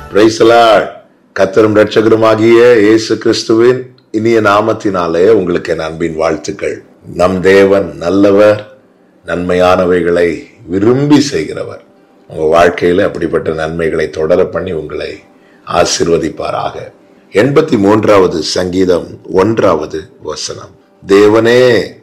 பிரைசலாட் கத்தரும் ரட்சகருமாகிய இயேசு கிறிஸ்துவின் இனிய நாமத்தினாலே உங்களுக்கு என் அன்பின் வாழ்த்துக்கள் நம் தேவன் நல்லவர் நன்மையானவைகளை விரும்பி செய்கிறவர் உங்க வாழ்க்கையில அப்படிப்பட்ட நன்மைகளை தொடர பண்ணி உங்களை ஆசிர்வதிப்பாராக எண்பத்தி மூன்றாவது சங்கீதம் ஒன்றாவது வசனம் தேவனே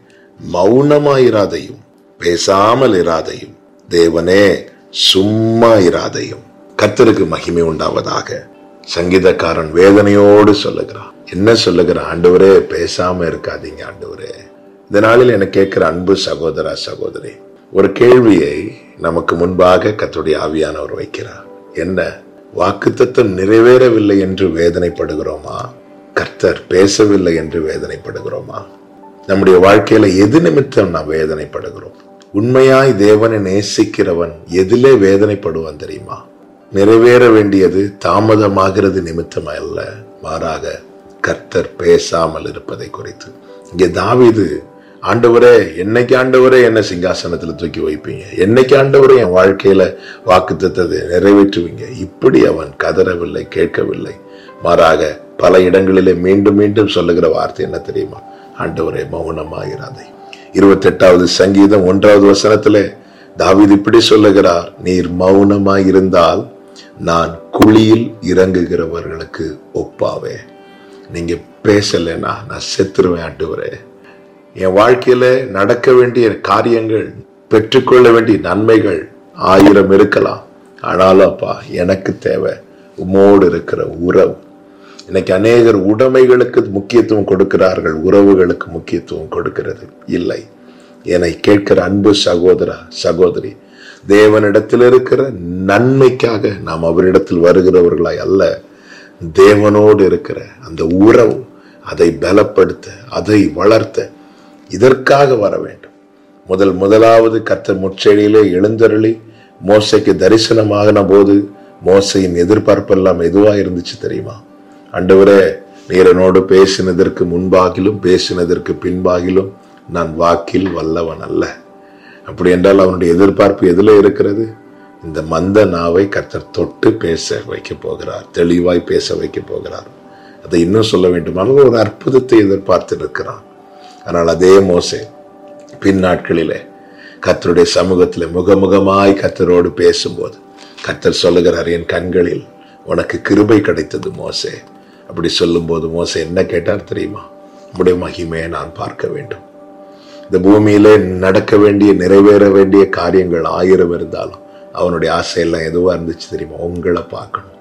மௌனமாயிராதையும் பேசாமல் இராதையும் தேவனே சும்மா இராதையும் கர்த்தருக்கு மகிமை உண்டாவதாக சங்கீதக்காரன் வேதனையோடு சொல்லுகிறான் என்ன சொல்லுகிறான் ஆண்டவரே பேசாம இருக்காதீங்க ஆண்டவரே இந்த நாளில் எனக்கு கேட்கிற அன்பு சகோதரா சகோதரி ஒரு கேள்வியை நமக்கு முன்பாக கர்த்தருடைய ஆவியானவர் வைக்கிறார் என்ன வாக்குத்தத்தம் நிறைவேறவில்லை என்று வேதனைப்படுகிறோமா கர்த்தர் பேசவில்லை என்று வேதனைப்படுகிறோமா நம்முடைய வாழ்க்கையில எது நிமித்தம் நாம் வேதனைப்படுகிறோம் உண்மையாய் தேவனை நேசிக்கிறவன் எதிலே வேதனைப்படுவான் தெரியுமா நிறைவேற வேண்டியது தாமதமாகிறது நிமித்தம் அல்ல மாறாக கர்த்தர் பேசாமல் இருப்பதை குறித்து இங்கே தாவீது ஆண்டவரே என்னைக்கு ஆண்டவரே என்ன சிங்காசனத்துல தூக்கி வைப்பீங்க என்னைக்கு ஆண்டவரே என் வாழ்க்கையில வாக்குத்தத்தத்தை நிறைவேற்றுவீங்க இப்படி அவன் கதறவில்லை கேட்கவில்லை மாறாக பல இடங்களிலே மீண்டும் மீண்டும் சொல்லுகிற வார்த்தை என்ன தெரியுமா ஆண்டவரே மௌனமாகிறாதை இருபத்தி எட்டாவது சங்கீதம் ஒன்றாவது வசனத்திலே தாவீது இப்படி சொல்லுகிறார் நீர் மௌனமாயிருந்தால் நான் குழியில் இறங்குகிறவர்களுக்கு ஒப்பாவே நீங்க பேசலைன்னா நான் செத்துருவேன் ஆண்டவரே என் வாழ்க்கையில நடக்க வேண்டிய காரியங்கள் பெற்றுக்கொள்ள வேண்டிய நன்மைகள் ஆயிரம் இருக்கலாம் ஆனாலும் அப்பா எனக்கு தேவை உமோடு இருக்கிற உறவு இன்னைக்கு அநேகர் உடைமைகளுக்கு முக்கியத்துவம் கொடுக்கிறார்கள் உறவுகளுக்கு முக்கியத்துவம் கொடுக்கிறது இல்லை என்னை கேட்கிற அன்பு சகோதரா சகோதரி தேவனிடத்தில் இருக்கிற நன்மைக்காக நாம் அவரிடத்தில் வருகிறவர்களாய் அல்ல தேவனோடு இருக்கிற அந்த உறவு அதை பலப்படுத்த அதை வளர்த்த இதற்காக வர வேண்டும் முதல் முதலாவது கர்த்தர் முச்செடியிலே எழுந்தருளி மோசைக்கு தரிசனமாகின போது மோசையின் எதிர்பார்ப்பெல்லாம் எதுவா இருந்துச்சு தெரியுமா ஆண்டவரே நீரனோடு பேசினதற்கு முன்பாகிலும் பேசினதற்கு பின்பாகிலும் நான் வாக்கில் வல்லவன் அல்ல அப்படி என்றால் அவனுடைய எதிர்பார்ப்பு எதுல இருக்கிறது இந்த மந்த நாவை கர்த்தர் தொட்டு பேச வைக்க போகிறார் தெளிவாய் பேச வைக்க போகிறார் அதை இன்னும் சொல்ல வேண்டுமானால் ஒரு அற்புதத்தை எதிர்பார்த்து இருக்கிறான் ஆனால் அதே மோசே பின் நாட்களிலே கர்த்தருடைய சமூகத்தில் முகமுகமாய் கர்த்தரோடு பேசும்போது கர்த்தர் சொல்லுகிறார் என் கண்களில் உனக்கு கிருபை கிடைத்தது மோசே அப்படி சொல்லும்போது மோசே என்ன கேட்டார் தெரியுமா உடைய மகிமையை நான் பார்க்க வேண்டும் இந்த பூமியிலே நடக்க வேண்டிய நிறைவேற வேண்டிய காரியங்கள் ஆயிரம் இருந்தாலும் அவனுடைய ஆசையெல்லாம் எதுவா இருந்துச்சு தெரியுமா உங்களை பார்க்கணும்